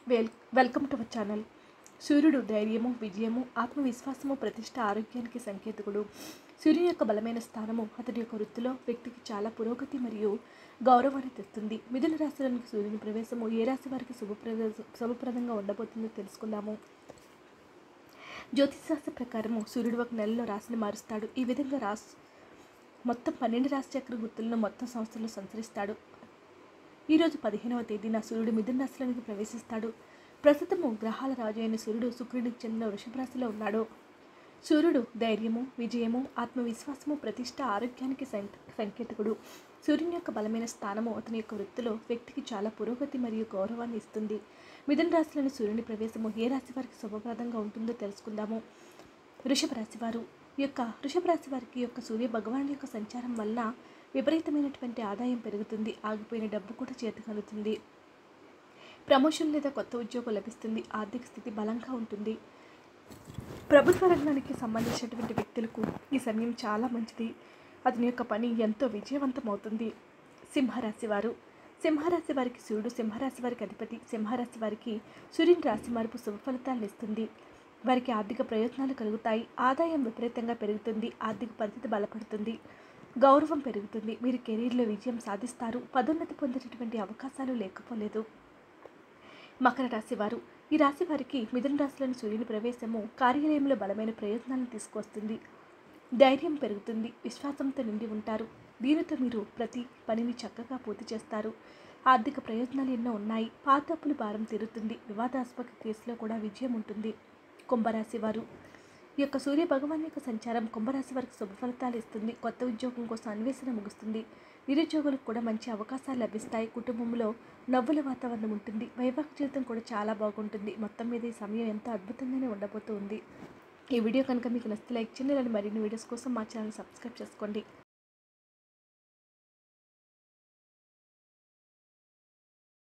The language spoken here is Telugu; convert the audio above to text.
well welcome to our channel సూర్యుడు ధైర్యము విజయము ఆత్మవిశ్వాసము ప్రతిష్ట ఆరోగ్యానికి సంకేతకుడు సూర్యుని యొక్క బలమైన స్థానము అతడి యొక్క వృత్తిలో వ్యక్తికి చాలా పురోగతి మరియు గౌరవాన్ని తెస్తుంది మిథున రాశిలోనికి సూర్యుని ప్రవేశము ఏ రాశి వారికి శుభప్రద శుభప్రదంగా ఉండబోతుందో తెలుసుకుందాము జ్యోతిషశాస్త్ర ప్రకారము సూర్యుడు ఒక నెలలో రాశిని మారుస్తాడు ఈ విధంగా రాశి మొత్తం పన్నెండు రాశి చక్ర గుర్తులను మొత్తం సంవత్సరంలో సంచరిస్తాడు ఈరోజు పదిహేనవ తేదీన సూర్యుడు మిథున రాశిలోనికి ప్రవేశిస్తాడు ప్రస్తుతము గ్రహాల రాజు అయిన సూర్యుడు శుక్రుడికి చెందిన వృషభ రాశిలో ఉన్నాడు సూర్యుడు ధైర్యము విజయము ఆత్మవిశ్వాసము ప్రతిష్ట ఆరోగ్యానికి సం- సంకేతకుడు సూర్యుని యొక్క బలమైన స్థానము అతని యొక్క వృత్తిలో వ్యక్తికి చాలా పురోగతి మరియు గౌరవాన్ని ఇస్తుంది మిథున రాశిలోని సూర్యుని ప్రవేశము ఏ రాశి వారికి శుభప్రదంగా ఉంటుందో తెలుసుకుందాము వృషభ రాశి వారు ఈ యొక్క వృషభ రాశి వారికి ఈ యొక్క సూర్య భగవాన్ యొక్క సంచారం వలన విపరీతమైనటువంటి ఆదాయం పెరుగుతుంది ఆగిపోయిన డబ్బు కూడా చేతకలుగుతుంది ప్రమోషన్ లేదా కొత్త ఉద్యోగం లభిస్తుంది ఆర్థిక స్థితి బలంగా ఉంటుంది ప్రభుత్వ రంగానికి సంబంధించినటువంటి వ్యక్తులకు ఈ సమయం చాలా మంచిది అతని యొక్క పని ఎంతో విజయవంతం అవుతుంది సింహరాశి వారు సింహరాశి వారికి సూర్యుడు సింహరాశి వారికి అధిపతి సింహరాశి వారికి సూర్యుని రాశి మార్పు శుభ ఫలితాలను ఇస్తుంది వారికి ఆర్థిక ప్రయోజనాలు కలుగుతాయి ఆదాయం విపరీతంగా పెరుగుతుంది ఆర్థిక పరిస్థితి బలపడుతుంది గౌరవం పెరుగుతుంది మీరు కెరీర్లో విజయం సాధిస్తారు పదోన్నతి పొందేటటువంటి అవకాశాలు లేకపోలేదు మకర రాశి వారు ఈ రాశి వారికి మిథున రాశిలోని సూర్యుని ప్రవేశము కార్యాలయంలో బలమైన ప్రయోజనాలను తీసుకొస్తుంది ధైర్యం పెరుగుతుంది విశ్వాసంతో నిండి ఉంటారు దీనితో మీరు ప్రతి పనిని చక్కగా పూర్తి చేస్తారు ఆర్థిక ప్రయోజనాలు ఎన్నో ఉన్నాయి పాత అప్పుల భారం తీరుతుంది వివాదాస్పద కేసులో కూడా విజయం ఉంటుంది కుంభరాశి వారు ఈ యొక్క సూర్య భగవాన్ యొక్క సంచారం కుంభరాశి వారికి శుభ ఫలితాలు ఇస్తుంది కొత్త ఉద్యోగం కోసం అన్వేషణ ముగుస్తుంది నిరుద్యోగులకు కూడా మంచి అవకాశాలు లభిస్తాయి కుటుంబంలో నవ్వుల వాతావరణం ఉంటుంది వైవాహిక జీవితం కూడా చాలా బాగుంటుంది మొత్తం మీద ఈ సమయం ఎంతో అద్భుతంగానే ఉండబోతుంది ఈ వీడియో కనుక మీకు నచ్చితే లైక్ చేయండి ఇలాంటి మరిన్ని వీడియోస్ కోసం మా ఛానల్ సబ్స్క్రైబ్ చేసుకోండి